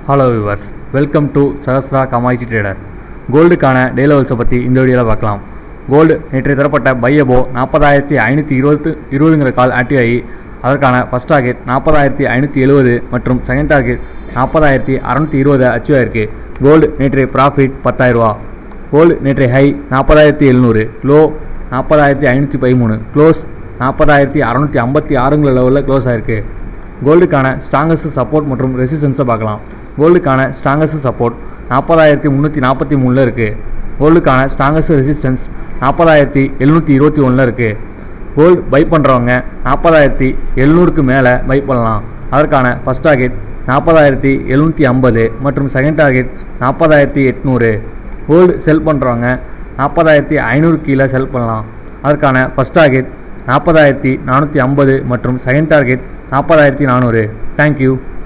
hello viewers welcome to Sahasra கமாய்ச்சி trader கோல்டுக்கான day லெவல்ஸை பற்றி இந்த வீடியோவில் பார்க்கலாம் கோல்டு நேற்று தரப்பட்ட பையபோ நாற்பதாயிரத்தி ஐநூற்றி இருபத்து இருபதுங்கிற கால் ஆக்டிவ் ஆகி அதற்கான ஃபஸ்ட் டார்கெட் நாற்பதாயிரத்தி ஐநூற்றி எழுபது மற்றும் செகண்ட் டார்கெட் நாற்பதாயிரத்தி அறநூற்றி இருபது அச்சீவ் ஆயிருக்கு கோல்டு நேற்றைய ப்ராஃபிட் பத்தாயிரரூவா கோல்டு நேற்றைய ஹை நாற்பதாயிரத்தி எழுநூறு லோ நாற்பதாயிரத்தி ஐநூற்றி பதிமூணு க்ளோஸ் நாற்பதாயிரத்தி அறநூற்றி ஐம்பத்தி ஆறுங்கிற லெவலில் க்ளோஸ் ஆயிருக்கு கோல்டுக்கான ஸ்ட்ராங்கஸ்ட் சப்போர்ட் மற்றும் ரெசிஸ்டன்ஸை பார்க்கலாம் கோல்டுக்கான ஸ்ட்ராங்கஸ்ட் சப்போர்ட் நாற்பதாயிரத்தி முந்நூற்றி நாற்பத்தி மூணில் இருக்குது கோல்டுக்கான ஸ்ட்ராங்கஸ்ட் ரெசிஸ்டன்ஸ் நாற்பதாயிரத்தி எழுநூற்றி இருபத்தி ஒன்றில் இருக்குது கோல்டு பை பண்ணுறவங்க நாற்பதாயிரத்தி எழுநூறுக்கு மேலே பை பண்ணலாம் அதற்கான ஃபஸ்ட் டார்கெட் நாற்பதாயிரத்தி எழுநூற்றி ஐம்பது மற்றும் செகண்ட் டார்கெட் நாற்பதாயிரத்தி எட்நூறு கோல்டு செல் பண்ணுறவங்க நாற்பதாயிரத்தி ஐநூறு கீழே செல் பண்ணலாம் அதற்கான ஃபஸ்ட் டார்கெட் நாற்பதாயிரத்தி நானூற்றி ஐம்பது மற்றும் செகண்ட் டார்கெட் நாற்பதாயிரத்தி நானூறு தேங்க்யூ